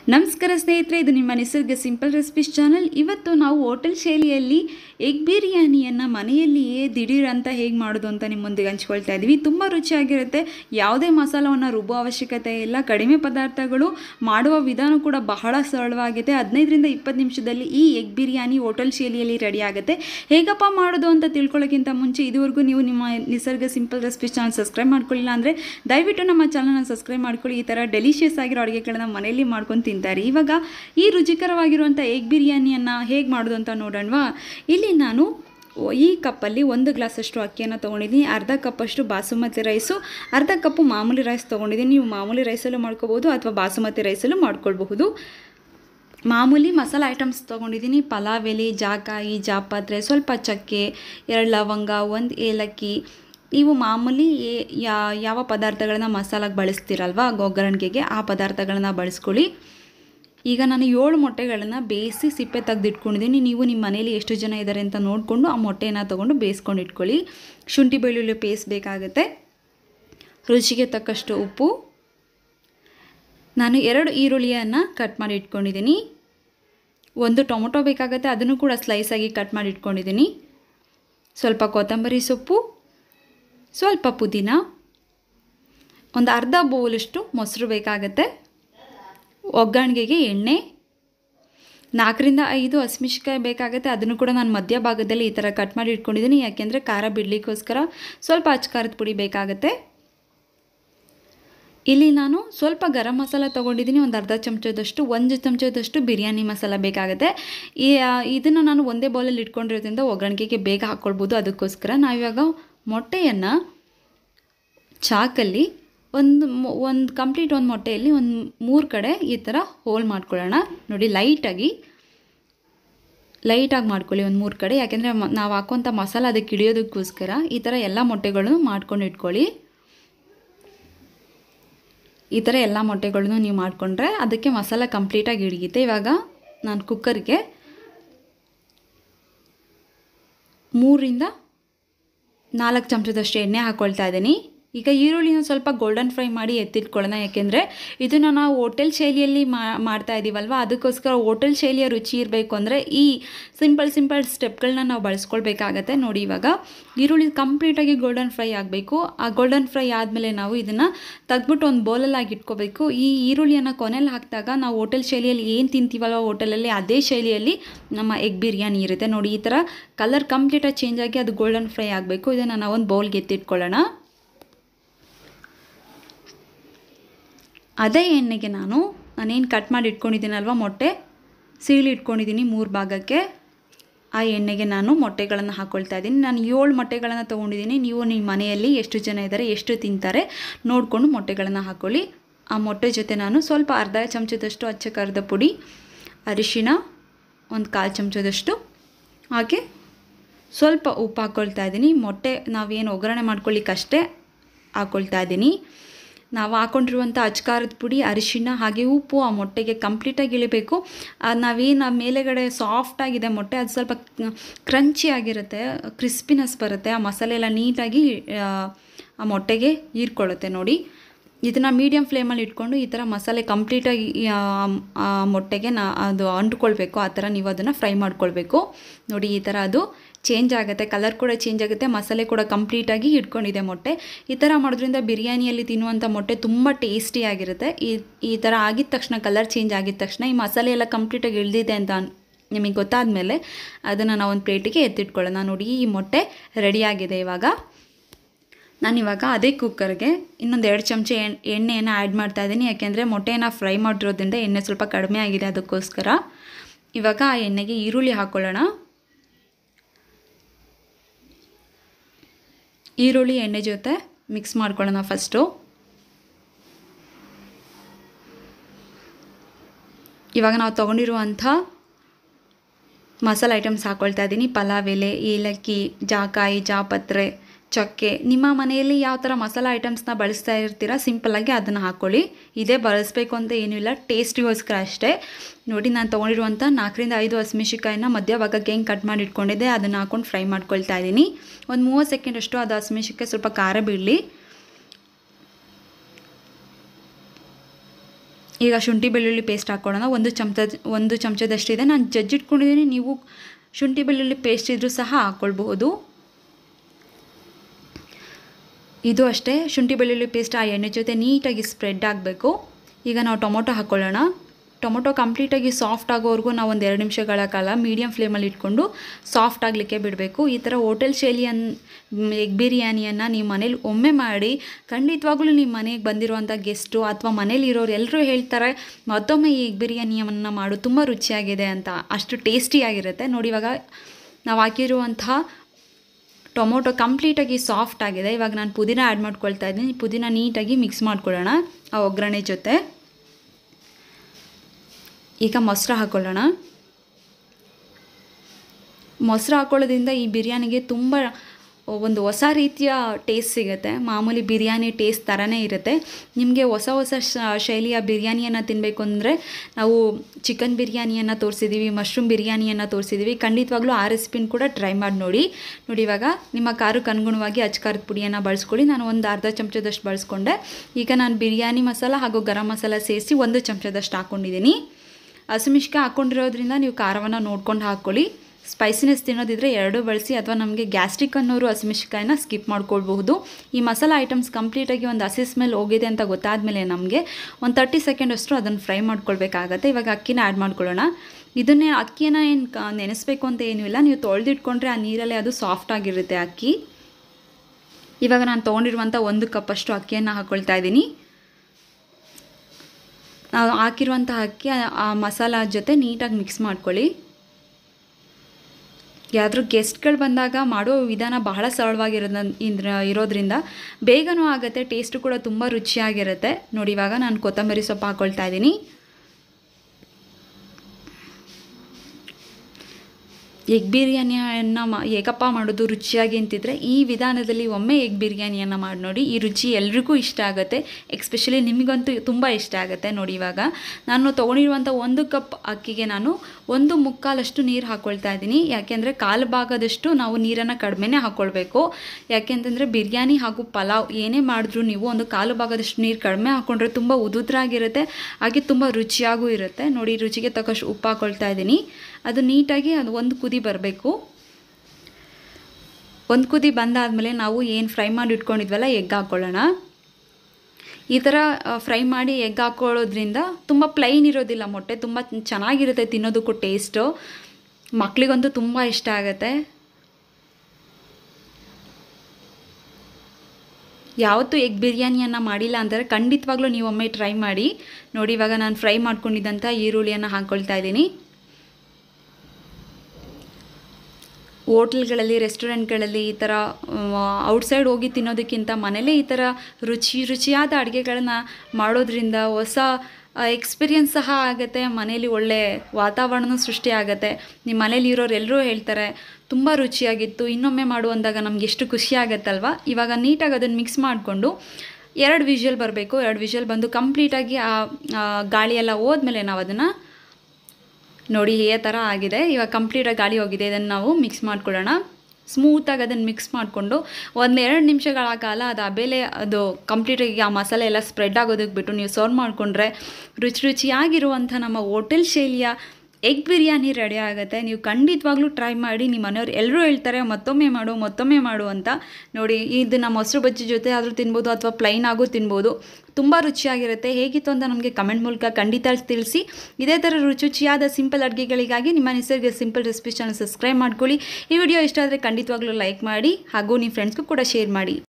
ನಮಸ್ಕಾರ ಸ್ನೇಹಿತರೆ ಇದು ನಿಮ್ಮ ನಿಸರ್ಗ ಸಿಂಪಲ್ ರೆಸಿಪೀಸ್ ಚಾನಲ್ ಇವತ್ತು ನಾವು ಹೋಟೆಲ್ ಶೈಲಿಯಲ್ಲಿ ಎಗ್ ಬಿರಿಯಾನಿಯನ್ನು ಮನೆಯಲ್ಲಿಯೇ ದಿಢೀರ್ ಅಂತ ಹೇಗೆ ಮಾಡೋದು ಅಂತ ನಿಮ್ಮೊಂದಿಗೆ ಹಂಚ್ಕೊಳ್ತಾ ಇದ್ದೀವಿ ತುಂಬ ರುಚಿಯಾಗಿರುತ್ತೆ ಯಾವುದೇ ಮಸಾಲವನ್ನು ರುಬ್ಬೋ ಅವಶ್ಯಕತೆ ಇಲ್ಲ ಕಡಿಮೆ ಪದಾರ್ಥಗಳು ಮಾಡುವ ವಿಧಾನ ಕೂಡ ಬಹಳ ಸರಳವಾಗಿದೆ ಹದಿನೈದರಿಂದ ಇಪ್ಪತ್ತು ನಿಮಿಷದಲ್ಲಿ ಈ ಎಗ್ ಬಿರಿಯಾನಿ ಹೋಟೆಲ್ ಶೈಲಿಯಲ್ಲಿ ರೆಡಿ ಆಗುತ್ತೆ ಹೇಗಪ್ಪ ಮಾಡೋದು ಅಂತ ತಿಳ್ಕೊಳ್ಳೋಕ್ಕಿಂತ ಮುಂಚೆ ಇದುವರೆಗೂ ನೀವು ನಿಮ್ಮ Nisarga simple recipes channel subscribe ಮಾಡ್ಕೊಳ್ಳಿಲ್ಲ ಅಂದರೆ ದಯವಿಟ್ಟು ನಮ್ಮ ಚಾನಲ್ನ ಸಬ್ಸ್ಕ್ರೈಬ್ ಮಾಡ್ಕೊಳ್ಳಿ ಈ ಥರ ಡೆಲಿಷಿಯಸ್ ಆಗಿರೋ ಅಡುಗೆಗಳನ್ನ ಮನೆಯಲ್ಲಿ ಮಾಡ್ಕೊಂಡು ತಿಂತಾರೆ ಇವಾಗ ಈ ರುಚಿಕರವಾಗಿರುವಂಥ ಎಗ್ ಬಿರಿಯಾನಿಯನ್ನು ಹೇಗೆ ಮಾಡೋದು ಅಂತ ನೋಡೋಣವಾ ಇಲ್ಲಿ ನಾನು ಈ ಕಪ್ಪಲ್ಲಿ ಒಂದು ಗ್ಲಾಸಷ್ಟು ಅಕ್ಕಿಯನ್ನು ತೊಗೊಂಡಿದ್ದೀನಿ ಅರ್ಧ ಕಪ್ಪಷ್ಟು ಬಾಸುಮತಿ ರೈಸು ಅರ್ಧ ಕಪ್ಪು ಮಾಮೂಲಿ ರೈಸ್ ತೊಗೊಂಡಿದ್ದೀನಿ ನೀವು ಮಾಮೂಲಿ ರೈಸಲ್ಲೂ ಮಾಡ್ಕೋಬೋದು ಅಥವಾ ಬಾಸುಮತಿ ರೈಸಲ್ಲೂ ಮಾಡ್ಕೊಳ್ಬಹುದು ಮಾಮೂಲಿ ಮಸಾಲೆ ಐಟಮ್ಸ್ ತೊಗೊಂಡಿದ್ದೀನಿ ಪಲಾವ್ ಎಲೆ ಜಾಕಾಯಿ ಜಾಪತ್ರೆ ಸ್ವಲ್ಪ ಚಕ್ಕೆ ಎರಡು ಲವಂಗ ಒಂದು ಏಲಕ್ಕಿ ನೀವು ಮಾಮೂಲಿ ಏ- ಯಾ- ಯಾವ ಪದಾರ್ಥಗಳನ್ನ ಮಸಾಲಾಗೆ ಬಳಸ್ತೀರಲ್ವ ಒಗ್ಗರಣೆಗೆ ಆ ಪದಾರ್ಥಗಳನ್ನ ಬಳಸ್ಕೊಳ್ಳಿ ಈಗ ನಾನು ಏಳು ಮೊಟ್ಟೆಗಳನ್ನು ಬೇಯಿಸಿ ಸಿಪ್ಪೆ ತೆಗೆದಿಟ್ಕೊಂಡಿದ್ದೀನಿ ನೀವು ನಿಮ್ಮ ಮನೇಲಿ ಎಷ್ಟು ಜನ ಇದ್ದಾರೆ ಅಂತ ನೋಡಿಕೊಂಡು ಆ ಮೊಟ್ಟೆಯನ್ನು ತೊಗೊಂಡು ಬೇಯಿಸ್ಕೊಂಡು ಇಟ್ಕೊಳ್ಳಿ ಶುಂಠಿ ಬೆಳ್ಳುಳ್ಳಿ ಪೇಸ್ಟ್ ಬೇಕಾಗುತ್ತೆ ರುಚಿಗೆ ತಕ್ಕಷ್ಟು ಉಪ್ಪು ನಾನು ಎರಡು ಈರುಳ್ಳಿಯನ್ನು ಕಟ್ ಮಾಡಿ ಇಟ್ಕೊಂಡಿದ್ದೀನಿ ಒಂದು ಟೊಮೊಟೊ ಬೇಕಾಗುತ್ತೆ ಅದನ್ನು ಕೂಡ ಸ್ಲೈಸಾಗಿ ಕಟ್ ಮಾಡಿ ಇಟ್ಕೊಂಡಿದ್ದೀನಿ ಸ್ವಲ್ಪ ಕೊತ್ತಂಬರಿ ಸೊಪ್ಪು ಸ್ವಲ್ಪ ಪುದೀನ ಒಂದು ಅರ್ಧ ಬೌಲಷ್ಟು ಮೊಸರು ಬೇಕಾಗತ್ತೆ ಒಗ್ಗರಣೆಗೆ ಎಣ್ಣೆ ನಾಲ್ಕರಿಂದ ಐದು ಹಸಿಮೆಣ್ಸಿಕಾಯಿ ಬೇಕಾಗುತ್ತೆ ಅದನ್ನು ಕೂಡ ನಾನು ಮಧ್ಯ ಭಾಗದಲ್ಲಿ ಈ ಥರ ಕಟ್ ಮಾಡಿ ಇಟ್ಕೊಂಡಿದ್ದೀನಿ ಯಾಕೆಂದರೆ ಖಾರ ಬಿಡಲಿಕ್ಕೋಸ್ಕರ ಸ್ವಲ್ಪ ಅಚ್ಚ ಖಾರದ ಪುಡಿ ಬೇಕಾಗುತ್ತೆ ಇಲ್ಲಿ ನಾನು ಸ್ವಲ್ಪ ಗರಂ ಮಸಾಲ ತೊಗೊಂಡಿದ್ದೀನಿ ಒಂದು ಅರ್ಧ ಚಮಚದಷ್ಟು ಒಂದು ಚಮಚದಷ್ಟು ಬಿರಿಯಾನಿ ಮಸಾಲ ಬೇಕಾಗುತ್ತೆ ಈ ಇದನ್ನು ನಾನು ಒಂದೇ ಬೌಲಲ್ಲಿ ಇಟ್ಕೊಂಡಿರೋದ್ರಿಂದ ಒಗ್ಗರಣೆಗೆ ಬೇಗ ಹಾಕ್ಕೊಳ್ಬೋದು ಅದಕ್ಕೋಸ್ಕರ ನಾವಿವಾಗ ಮೊಟ್ಟೆಯನ್ನು ಚಾಕಲ್ಲಿ ಒಂದು ಒಂದು ಕಂಪ್ಲೀಟ್ ಒಂದು ಮೊಟ್ಟೆಯಲ್ಲಿ ಒಂದು ಮೂರು ಕಡೆ ಈ ಥರ ಹೋಲ್ ಮಾಡ್ಕೊಳ್ಳೋಣ ನೋಡಿ ಲೈಟಾಗಿ ಲೈಟಾಗಿ ಮಾಡ್ಕೊಳ್ಳಿ ಒಂದು ಮೂರು ಕಡೆ ಯಾಕೆಂದರೆ ನಾವು ಹಾಕೋಂಥ ಮಸಾಲ ಅದಕ್ಕೆ ಹಿಡಿಯೋದಕ್ಕೋಸ್ಕರ ಈ ಥರ ಎಲ್ಲ ಮೊಟ್ಟೆಗಳನ್ನು ಮಾಡ್ಕೊಂಡು ಇಟ್ಕೊಳ್ಳಿ ಈ ಥರ ಎಲ್ಲ ಮೊಟ್ಟೆಗಳನ್ನು ನೀವು ಮಾಡಿಕೊಂಡ್ರೆ ಅದಕ್ಕೆ ಮಸಾಲ ಕಂಪ್ಲೀಟಾಗಿ ಹಿಡಿಯುತ್ತೆ ಇವಾಗ ನಾನು ಕುಕ್ಕರ್ಗೆ ಮೂರಿಂದ ನಾಲ್ಕು ಚಮಚದಷ್ಟು ಎಣ್ಣೆ ಹಾಕ್ಕೊಳ್ತಾ ಇದ್ದೀನಿ ಈಗ ಈರುಳ್ಳಿನ ಸ್ವಲ್ಪ ಗೋಲ್ಡನ್ ಫ್ರೈ ಮಾಡಿ ಎತ್ತಿಟ್ಕೊಳ್ಳೋಣ ಯಾಕೆಂದರೆ ಇದನ್ನು ನಾವು ಹೋಟೆಲ್ ಶೈಲಿಯಲ್ಲಿ ಮಾಡ್ತಾ ಇದ್ದೀವಲ್ವ ಅದಕ್ಕೋಸ್ಕರ ಹೋಟೆಲ್ ಶೈಲಿಯ ರುಚಿ ಇರಬೇಕು ಅಂದರೆ ಈ ಸಿಂಪಲ್ ಸಿಂಪಲ್ ಸ್ಟೆಪ್ಗಳನ್ನ ನಾವು ಬಳಸ್ಕೊಳ್ಬೇಕಾಗತ್ತೆ ನೋಡಿ ಇವಾಗ ಈರುಳ್ಳಿ ಕಂಪ್ಲೀಟಾಗಿ ಗೋಲ್ಡನ್ ಫ್ರೈ ಆಗಬೇಕು ಆ ಗೋಲ್ಡನ್ ಫ್ರೈ ಆದಮೇಲೆ ನಾವು ಇದನ್ನು ತೆಗ್ದ್ಬಿಟ್ಟು ಒಂದು ಬೌಲಲ್ಲಿ ಆಗಿ ಇಟ್ಕೋಬೇಕು ಈ ಈರುಳ್ಳಿಯನ್ನು ಕೊನೆಯಲ್ಲಿ ಹಾಕಿದಾಗ ನಾವು ಹೋಟೆಲ್ ಶೈಲಿಯಲ್ಲಿ ಏನು ತಿಂತೀವಲ್ವ ಹೋಟೆಲಲ್ಲಿ ಅದೇ ಶೈಲಿಯಲ್ಲಿ ನಮ್ಮ ಎಗ್ ಬಿರಿಯಾನಿ ಇರುತ್ತೆ ನೋಡಿ ಈ ಥರ ಕಲರ್ ಕಂಪ್ಲೀಟಾಗಿ ಚೇಂಜ್ ಆಗಿ ಅದು ಗೋಲ್ಡನ್ ಫ್ರೈ ಆಗಬೇಕು ಇದನ್ನು ನಾವು ಒಂದು ಬೌಲ್ಗೆ ಎತ್ತಿಟ್ಕೊಳ್ಳೋಣ ಅದೇ ಎಣ್ಣೆಗೆ ನಾನು ನಾನೇನು ಕಟ್ ಮಾಡಿ ಇಟ್ಕೊಂಡಿದ್ದೀನಲ್ವ ಮೊಟ್ಟೆ ಸೀಳಿ ಇಟ್ಕೊಂಡಿದ್ದೀನಿ ಮೂರು ಭಾಗಕ್ಕೆ ಆ ಎಣ್ಣೆಗೆ ನಾನು ಮೊಟ್ಟೆಗಳನ್ನು ಹಾಕ್ಕೊಳ್ತಾ ಇದ್ದೀನಿ ನಾನು ಏಳು ಮೊಟ್ಟೆಗಳನ್ನು ತೊಗೊಂಡಿದ್ದೀನಿ ನೀವು ನಿಮ್ಮ ಮನೆಯಲ್ಲಿ ಎಷ್ಟು ಜನ ಇದ್ದಾರೆ ಎಷ್ಟು ತಿಂತಾರೆ ನೋಡಿಕೊಂಡು ಮೊಟ್ಟೆಗಳನ್ನು ಹಾಕ್ಕೊಳ್ಳಿ ಆ ಮೊಟ್ಟೆ ಜೊತೆ ನಾನು ಸ್ವಲ್ಪ ಅರ್ಧ ಚಮಚದಷ್ಟು ಅಚ್ಚ ಖಾರದ ಪುಡಿ ಅರಿಶಿಣ ಒಂದು ಕಾಲು ಚಮಚದಷ್ಟು ಹಾಗೆ ಸ್ವಲ್ಪ ಉಪ್ಪು ಹಾಕ್ಕೊಳ್ತಾ ಇದ್ದೀನಿ ಮೊಟ್ಟೆ ನಾವೇನು ಒಗ್ಗರಣೆ ಮಾಡ್ಕೊಳ್ಳಿಕ್ಕಷ್ಟೇ ಹಾಕ್ಕೊಳ್ತಾ ಇದ್ದೀನಿ ನಾವು ಹಾಕ್ಕೊಂಡಿರುವಂಥ ಅಚ್ಕಾರದ ಪುಡಿ ಅರಿಶಿಣ ಹಾಗೆ ಉಪ್ಪು ಆ ಮೊಟ್ಟೆಗೆ ಕಂಪ್ಲೀಟಾಗಿ ಇಳಿಬೇಕು ನಾವೇನು ಮೇಲೆಗಡೆ ಸಾಫ್ಟಾಗಿದೆ ಮೊಟ್ಟೆ ಅದು ಸ್ವಲ್ಪ ಕ್ರಂಚಿ ಆಗಿರುತ್ತೆ ಕ್ರಿಸ್ಪಿನೆಸ್ ಬರುತ್ತೆ ಆ ಮಸಾಲೆ ಎಲ್ಲ ನೀಟಾಗಿ ಆ, ಆ ಮೊಟ್ಟೆಗೆ ಹೀರ್ಕೊಳ್ಳುತ್ತೆ ನೋಡಿ ಇದನ್ನು ಮೀಡಿಯಮ್ ಫ್ಲೇಮಲ್ಲಿ ಇಟ್ಕೊಂಡು ಈ ಥರ ಮಸಾಲೆ ಕಂಪ್ಲೀಟಾಗಿ ಆ ಆ ಮೊಟ್ಟೆಗೆ ನಾ ಅದು ಅಂಟ್ಕೊಳ್ಬೇಕು ಆ ಥರ ನೀವು ಅದನ್ನು ಫ್ರೈ ಮಾಡ್ಕೊಳ್ಬೇಕು ನೋಡಿ ಈ ಥರ ಅದು ಚೇಂಜ್ ಆಗುತ್ತೆ ಕಲರ್ ಕೂಡ ಚೇಂಜ್ ಆಗುತ್ತೆ ಮಸಾಲೆ ಕೂಡ ಕಂಪ್ಲೀಟಾಗಿ ಹಿಡ್ಕೊಂಡಿದೆ ಮೊಟ್ಟೆ ಈ ಥರ ಮಾಡೋದ್ರಿಂದ ಬಿರಿಯಾನಿಯಲ್ಲಿ ತಿನ್ನುವಂಥ ಮೊಟ್ಟೆ ತುಂಬ ಟೇಸ್ಟಿಯಾಗಿರುತ್ತೆ ಈ ಈ ಥರ ಆಗಿದ ತಕ್ಷಣ ಕಲರ್ ಚೇಂಜ್ ಆಗಿದ ತಕ್ಷಣ ಈ ಮಸಾಲೆ ಎಲ್ಲ ಕಂಪ್ಲೀಟಾಗಿ ಇಳಿದಿದೆ ಅಂತ ಅನ್- ನಿಮಗೆ ಗೊತ್ತಾದ ಮೇಲೆ ಅದನ್ನು ನಾವು ಒಂದು ಪ್ಲೇಟಿಗೆ ಎತ್ತಿಟ್ಕೊಳ್ಳೋಣ ನೋಡಿ ಈ ಮೊಟ್ಟೆ ರೆಡಿಯಾಗಿದೆ ಇವಾಗ ನಾನಿವಾಗ ಅದೇ ಕುಕ್ಕರ್ಗೆ ಇನ್ನೊಂದು ಎರಡು ಚಮಚ ಎಣ್ ಎಣ್ಣೆಯನ್ನು ಆ್ಯಡ್ ಮಾಡ್ತಾ ಇದ್ದೀನಿ ಯಾಕೆಂದರೆ ಮೊಟ್ಟೆಯನ್ನು ಫ್ರೈ ಮಾಡಿರೋದ್ರಿಂದ ಎಣ್ಣೆ ಸ್ವಲ್ಪ ಕಡಿಮೆ ಆಗಿದೆ ಅದಕ್ಕೋಸ್ಕರ ಇವಾಗ ಆ ಎಣ್ಣೆಗೆ ಈರುಳ್ಳಿ ಹಾಕ್ಕೊಳ್ಳೋಣ ಈರುಳ್ಳಿ ಎಣ್ಣೆ ಜೊತೆ ಮಿಕ್ಸ್ ಮಾಡ್ಕೊಳ್ಳೋಣ ಫಸ್ಟು ಇವಾಗ ನಾವು ತೊಗೊಂಡಿರುವಂಥ ಮಸಾಲೆ ಐಟಮ್ಸ್ ಹಾಕ್ಕೊಳ್ತಾ ಇದ್ದೀನಿ ಪಲಾವ್ ಎಲೆ ಏಲಕ್ಕಿ ಜಾಕಾಯಿ ಜಾಪತ್ರೆ ಚಕ್ಕೆ ನಿಮ್ಮ ಮನೆಯಲ್ಲಿ ಯಾವ ಥರ ಮಸಾಲೆ ಐಟಮ್ಸ್ನ ಬಳಸ್ತಾ ಇರ್ತೀರಾ ಸಿಂಪಲ್ಲಾಗಿ ಅದನ್ನು ಹಾಕ್ಕೊಳ್ಳಿ ಇದೇ ಬಳಸಬೇಕು ಅಂತ ಏನೂ ಇಲ್ಲ ಟೇಸ್ಟಿಗೋಸ್ಕರ ಅಷ್ಟೇ ನೋಡಿ ನಾನು ತೊಗೊಂಡಿರುವಂಥ ನಾಲ್ಕರಿಂದ ಐದು ಹಸಿಮೆಣ್ಸಿಕಾಯಿನ ಮಧ್ಯ ಭಾಗಕ್ಕೆ ಹೆಂಗೆ ಕಟ್ ಮಾಡಿ ಇಟ್ಕೊಂಡಿದ್ದೆ ಅದನ್ನು ಹಾಕ್ಕೊಂಡು ಫ್ರೈ ಮಾಡ್ಕೊಳ್ತಾ ಇದ್ದೀನಿ ಒಂದು ಮೂವತ್ತು ಸೆಕೆಂಡ್ ಅಷ್ಟು ಅದು ಹಸಿಮೆಣ್ಸಿಕಾಯಿ ಸ್ವಲ್ಪ ಖಾರ ಬಿಡಲಿ ಈಗ ಶುಂಠಿ ಬೆಳ್ಳುಳ್ಳಿ ಪೇಸ್ಟ್ ಹಾಕ್ಕೊಳ್ಳೋಣ ಒಂದು ಚಮಚ ಒಂದು ಚಮಚದಷ್ಟಿದೆ ನಾನು ಜಜ್ಜಿಟ್ಕೊಂಡಿದ್ದೀನಿ ನೀವು ಶುಂಠಿ ಬೆಳ್ಳುಳ್ಳಿ ಪೇಸ್ಟ್ ಇದ್ದರೂ ಸಹ ಹಾಕ್ಕೊಳ್ಬಹುದು ಇದು ಅಷ್ಟೇ ಶುಂಠಿ ಬೆಳ್ಳುಳ್ಳಿ ಪೇಸ್ಟ್ ಆ ಎಣ್ಣೆ ಜೊತೆ ನೀಟಾಗಿ ಸ್ಪ್ರೆಡ್ ಆಗಬೇಕು ಈಗ ನಾವು ಟೊಮೊಟೊ ಹಾಕ್ಕೊಳ್ಳೋಣ ಟೊಮೊಟೊ ಕಂಪ್ಲೀಟಾಗಿ ಸಾಫ್ಟ್ ಆಗೋವರೆಗೂ ನಾವು ಒಂದು ಎರಡು ನಿಮಿಷಗಳ ಕಾಲ ಮೀಡಿಯಮ್ ಫ್ಲೇಮಲ್ಲಿ ಇಟ್ಕೊಂಡು ಸಾಫ್ಟ್ ಆಗಲಿಕ್ಕೆ ಬಿಡಬೇಕು ಈ ಥರ ಹೋಟೆಲ್ ಶೈಲಿಯನ್ ಎಗ್ ಬಿರಿಯಾನಿಯನ್ನು ನೀವು ಮನೇಲಿ ಒಮ್ಮೆ ಮಾಡಿ ಖಂಡಿತವಾಗ್ಲೂ ನಿಮ್ಮ ಮನೆಗೆ ಬಂದಿರುವಂಥ ಗೆಸ್ಟು ಅಥವಾ ಮನೇಲಿ ಇರೋರು ಎಲ್ಲರೂ ಹೇಳ್ತಾರೆ ಮತ್ತೊಮ್ಮೆ ಈ ಎಗ್ ಬಿರಿಯಾನಿಯನ್ನು ಮಾಡು ತುಂಬ ರುಚಿಯಾಗಿದೆ ಅಂತ ಅಷ್ಟು ಟೇಸ್ಟಿಯಾಗಿರುತ್ತೆ ನೋಡಿ ಇವಾಗ ನಾವು ಹಾಕಿರುವಂತಹ ಟೊಮೊಟೊ ಕಂಪ್ಲೀಟಾಗಿ ಸಾಫ್ಟ್ ಆಗಿದೆ ಇವಾಗ ನಾನು ಪುದೀನ ಆ್ಯಡ್ ಮಾಡ್ಕೊಳ್ತಾ ಇದ್ದೀನಿ ಪುದೀನ ನೀಟಾಗಿ ಮಿಕ್ಸ್ ಮಾಡ್ಕೊಳ್ಳೋಣ ಆ ಒಗ್ಗರಣೆ ಜೊತೆ ಈಗ ಮೊಸರು ಹಾಕ್ಕೊಳ್ಳೋಣ ಮೊಸರು ಹಾಕ್ಕೊಳ್ಳೋದ್ರಿಂದ ಈ ಬಿರಿಯಾನಿಗೆ ತುಂಬ ಒಂದು ಹೊಸ ರೀತಿಯ ಟೇಸ್ಟ್ ಸಿಗುತ್ತೆ ಮಾಮೂಲಿ ಬಿರಿಯಾನಿ ಟೇಸ್ಟ್ ಥರನೇ ಇರುತ್ತೆ ನಿಮಗೆ ಹೊಸ ಹೊಸ ಶ- ಶೈಲಿಯ ಬಿರಿಯಾನಿಯನ್ನು ತಿನ್ನಬೇಕು ಅಂದರೆ ನಾವು ಚಿಕನ್ ಬಿರಿಯಾನಿಯನ್ನು ತೋರಿಸಿದ್ದೀವಿ ಮಶ್ರೂಮ್ ಬಿರಿಯಾನಿಯನ್ನು ತೋರಿಸಿದ್ದೀವಿ ಖಂಡಿತವಾಗ್ಲೂ ಆ ರೆಸಿಪಿನ ಕೂಡ ಟ್ರೈ ಮಾಡಿ ನೋಡಿ ನೋಡಿ ಇವಾಗ ನಿಮ್ಮ ಖಾರಕ್ಕೆ ಅನುಗುಣವಾಗಿ ಅಚ್ಕಾರದ ಪುಡಿಯನ್ನು ಬಳಸ್ಕೊಳ್ಳಿ ನಾನು ಒಂದು ಅರ್ಧ ಚಮಚದಷ್ಟು ಬಳಸ್ಕೊಂಡೆ ಈಗ ನಾನು ಬಿರಿಯಾನಿ ಮಸಾಲ ಹಾಗೂ ಗರಂ ಮಸಾಲ ಸೇರಿಸಿ ಒಂದು ಚಮಚದಷ್ಟು ಹಾಕ್ಕೊಂಡಿದ್ದೀನಿ ಹಸಿಮಿಷ್ಕೆ ಹಾಕ್ಕೊಂಡಿರೋದ್ರಿಂದ ನೀವು ಖಾರವನ್ನು ನೋಡ್ಕೊಂಡು ಹಾಕ್ಕೊಳ್ಳಿ ಸ್ಪೈಸಿನೆಸ್ ತಿನ್ನೋದಿದ್ರೆ ಎರಡು ಬಳಸಿ ಅಥವಾ ನಮಗೆ ಗ್ಯಾಸ್ಟ್ರಿಕ್ ಅನ್ನೋರು ಹಸಿಮಿಷ್ಕಾಯಿನ ಸ್ಕಿಪ್ ಮಾಡ್ಕೊಳ್ಬಹುದು ಈ ಮಸಾಲ ಐಟಮ್ಸ್ ಕಂಪ್ಲೀಟಾಗಿ ಒಂದು ಹಸಿ ಸ್ಮೆಲ್ ಹೋಗಿದೆ ಅಂತ ಗೊತ್ತಾದಮೇಲೆ ನಮಗೆ ಒಂದು ತರ್ಟಿ ಸೆಕೆಂಡ್ ಅಷ್ಟು ಅದನ್ನು ಫ್ರೈ ಮಾಡ್ಕೊಳ್ಬೇಕಾಗತ್ತೆ ಇವಾಗ ಅಕ್ಕಿನ ಆ್ಯಡ್ ಮಾಡ್ಕೊಳ್ಳೋಣ ಇದನ್ನೇ ಅಕ್ಕಿಯನ್ನು ಏನು ಕ ನೆನೆಸ್ಬೇಕು ಅಂತ ಏನೂ ಇಲ್ಲ ನೀವು ತೊಳೆದಿಟ್ಕೊಂಡ್ರೆ ಆ ನೀರಲ್ಲೇ ಅದು ಸಾಫ್ಟ್ ಆಗಿರುತ್ತೆ ಅಕ್ಕಿ ಇವಾಗ ನಾನು ತೊಗೊಂಡಿರುವಂಥ ಒಂದು ಕಪ್ಪಷ್ಟು ಅಕ್ಕಿಯನ್ನು ಹಾಕ್ಕೊಳ್ತಾ ಇದ್ದೀನಿ ನಾವು ಹಾಕಿರುವಂಥ ಅಕ್ಕಿ ಆ- ಆ ಮಸಾಲ ಜೊತೆ ನೀಟಾಗಿ ಮಿಕ್ಸ್ ಮಾಡ್ಕೊಳ್ಳಿ ಯಾವ್ದಾದ್ರು ಗೆಸ್ಟ್ಗಳು ಬಂದಾಗ ಮಾಡೋ ವಿಧಾನ ಬಹಳ ಸರಳವಾಗಿರೋದ ಇದ್ರ ಇರೋದ್ರಿಂದ ಬೇಗನೂ ಆಗುತ್ತೆ ಟೇಸ್ಟು ಕೂಡ ತುಂಬ ರುಚಿಯಾಗಿರುತ್ತೆ ನೋಡಿ ಇವಾಗ ನಾನು ಕೊತ್ತಂಬರಿ ಸೊಪ್ಪು ಹಾಕ್ಕೊಳ್ತಾ ಇದ್ದೀನಿ ಎಗ್ ಬಿರಿಯಾನಿಯನ್ನು ಮಾ ಹೇಗಪ್ಪ ಮಾಡೋದು ರುಚಿಯಾಗಿ ಅಂತಿದ್ರೆ ಈ ವಿಧಾನದಲ್ಲಿ ಒಮ್ಮೆ ಎಗ್ ಬಿರಿಯಾನಿಯನ್ನು ಮಾಡಿ ನೋಡಿ ಈ ರುಚಿ ಎಲ್ರಿಗೂ ಇಷ್ಟ ಆಗುತ್ತೆ ಎಕ್ಸ್ಪೆಷಲಿ ನಿಮಗಂತೂ ತುಂಬ ಇಷ್ಟ ಆಗುತ್ತೆ ನೋಡಿ ಇವಾಗ ನಾನು ತೊಗೊಂಡಿರುವಂಥ ಒಂದು ಕಪ್ ಅಕ್ಕಿಗೆ ನಾನು ಒಂದು ಮುಕ್ಕಾಲಷ್ಟು ನೀರು ಹಾಕ್ಕೊಳ್ತಾ ಇದ್ದೀನಿ ಯಾಕೆಂದರೆ ಕಾಲು ಭಾಗದಷ್ಟು ನಾವು ನೀರನ್ನು ಕಡಿಮೆನೇ ಹಾಕ್ಕೊಳ್ಬೇಕು ಯಾಕೆಂತಂದರೆ ಬಿರಿಯಾನಿ ಹಾಗೂ ಪಲಾವ್ ಏನೇ ಮಾಡಿದ್ರೂ ನೀವು ಒಂದು ಕಾಲು ಭಾಗದಷ್ಟು ನೀರು ಕಡಿಮೆ ಹಾಕ್ಕೊಂಡ್ರೆ ತುಂಬ ಉದುದ್ರಾಗಿರುತ್ತೆ ಹಾಗೆ ತುಂಬ ರುಚಿಯಾಗೂ ಇರುತ್ತೆ ನೋಡಿ ರುಚಿಗೆ ತಕ್ಕಷ್ಟು ಉಪ್ಪು ಹಾಕ್ಕೊಳ್ತಾ ಇದ್ದೀನಿ ಅದು ನೀಟಾಗಿ ಅದು ಒಂದು ಕುದಿ ಬರಬೇಕು ಒಂದು ಕುದಿ ಬಂದಾದಮೇಲೆ ನಾವು ಏನು ಫ್ರೈ ಮಾಡಿ ಇಟ್ಕೊಂಡಿದ್ವಲ್ಲ ಎಗ್ ಹಾಕ್ಕೊಳ್ಳೋಣ ಈ ಥರ ಫ್ರೈ ಮಾಡಿ ಎಗ್ ಹಾಕ್ಕೊಳ್ಳೋದ್ರಿಂದ ತುಂಬ ಪ್ಲೈನ್ ಇರೋದಿಲ್ಲ ಮೊಟ್ಟೆ ತುಂಬ ಚೆನ್ನಾಗಿರುತ್ತೆ ತಿನ್ನೋದಕ್ಕೂ ಟೇಸ್ಟು ಮಕ್ಳಿಗಂತೂ ತುಂಬ ಇಷ್ಟ ಆಗುತ್ತೆ ಯಾವತ್ತೂ ಎಗ್ ಬಿರಿಯಾನಿಯನ್ನು ಮಾಡಿಲ್ಲ ಅಂದರೆ ಖಂಡಿತವಾಗ್ಲೂ ನೀವು ಒಮ್ಮೆ ಟ್ರೈ ಮಾಡಿ ನೋಡಿ ಇವಾಗ ನಾನು ಫ್ರೈ ಮಾಡ್ಕೊಂಡಿದ್ದಂಥ ಈರುಳ್ಳಿಯನ್ನು ಹಾಕ್ಕೊಳ್ತಾ ಇದ್ದೀನಿ ಹೋಟ್ಲ್ಗಳಲ್ಲಿ ರೆಸ್ಟೋರೆಂಟ್ಗಳಲ್ಲಿ ಈ ಥರ ಔಟ್ಸೈಡ್ ಹೋಗಿ ತಿನ್ನೋದಕ್ಕಿಂತ ಮನೇಲೇ ಈ ಥರ ರುಚಿ ರುಚಿಯಾದ ಅಡುಗೆಗಳನ್ನ ಮಾಡೋದ್ರಿಂದ ಹೊಸ ಎಕ್ಸ್ಪೀರಿಯನ್ಸ್ ಸಹ ಆಗುತ್ತೆ ಮನೇಲಿ ಒಳ್ಳೆ ವಾತಾವರಣನೂ ಸೃಷ್ಟಿ ಆಗುತ್ತೆ ನಿಮ್ಮ ಮನೇಲಿ ಇರೋರು ಎಲ್ಲರೂ ಹೇಳ್ತಾರೆ ತುಂಬ ರುಚಿಯಾಗಿತ್ತು ಇನ್ನೊಮ್ಮೆ ಮಾಡು ಅಂದಾಗ ನಮ್ಗೆ ಎಷ್ಟು ಖುಷಿ ಆಗುತ್ತಲ್ವ ಇವಾಗ ನೀಟಾಗಿ ಅದನ್ನು ಮಿಕ್ಸ್ ಮಾಡಿಕೊಂಡು ಎರಡು ವಿಷಲ್ ಬರಬೇಕು ಎರಡು ವಿಷಲ್ ಬಂದು ಕಂಪ್ಲೀಟಾಗಿ ಆ ಆ ಗಾಳಿಯೆಲ್ಲ ಹೋದ್ಮೇಲೆ ನಾವು ಅದನ್ನು ನೋಡಿ ಈ ಥರ ಆಗಿದೆ ಇವಾಗ ಕಂಪ್ಲೀಟಾಗಿ ಗಾಳಿ ಹೋಗಿದೆ ಇದನ್ನು ನಾವು ಮಿಕ್ಸ್ ಮಾಡ್ಕೊಳ್ಳೋಣ ಸ್ಮೂತಾಗಿ ಅದನ್ನು ಮಿಕ್ಸ್ ಮಾಡಿಕೊಂಡು ಒಂದು ಎರಡು ನಿಮಿಷಗಳ ಕಾಲ ಅದು ಅಬೇಲೆ ಅದು ಕಂಪ್ಲೀಟಾಗಿ ಆ ಮಸಾಲೆ ಎಲ್ಲ ಸ್ಪ್ರೆಡ್ ಆಗೋದಕ್ಕೆ ಬಿಟ್ಟು ನೀವು ಸರ್ವ್ ಮಾಡಿಕೊಂಡ್ರೆ ರುಚಿ ರುಚಿಯಾಗಿರುವಂಥ ನಮ್ಮ ಹೋಟೆಲ್ ಶೈಲಿಯ ಎಗ್ ಬಿರಿಯಾನಿ ರೆಡಿ ಆಗುತ್ತೆ ನೀವು ಖಂಡಿತವಾಗ್ಲೂ ಟ್ರೈ ಮಾಡಿ ನಿಮ್ಮ ಮನೆಯವ್ರು ಎಲ್ಲರೂ ಹೇಳ್ತಾರೆ ಮತ್ತೊಮ್ಮೆ ಮಾಡು ಮತ್ತೊಮ್ಮೆ ಮಾಡು ಅಂತ ನೋಡಿ ಇದನ್ನು ಮೊಸರು ಬಜ್ಜಿ ಜೊತೆ ಆದರೂ ತಿನ್ಬೋದು ಅಥವಾ ಪ್ಲೈನ್ ಆಗೂ ತಿನ್ಬೋದು ತುಂಬ ರುಚಿಯಾಗಿರುತ್ತೆ ಹೇಗಿತ್ತು ಅಂತ ನಮಗೆ ಕಮೆಂಟ್ ಮೂಲಕ ಖಂಡಿತ ತಿಳಿಸಿ ಇದೇ ಥರ ರುಚಿ ರುಚಿಯಾದ ಸಿಂಪಲ್ ಅಡುಗೆಗಳಿಗಾಗಿ ನಿಮ್ಮ Nisarga simple recipe channel subscribe ಮಾಡ್ಕೊಳ್ಳಿ ಈ ವಿಡಿಯೋ ಇಷ್ಟ ಆದರೆ ಖಂಡಿತವಾಗ್ಲೂ ಲೈಕ್ ಮಾಡಿ ಹಾಗೂ ನಿಮ್ಮ ಫ್ರೆಂಡ್ಸ್ಗೂ ಕೂಡ ಶೇರ್ ಮಾಡಿ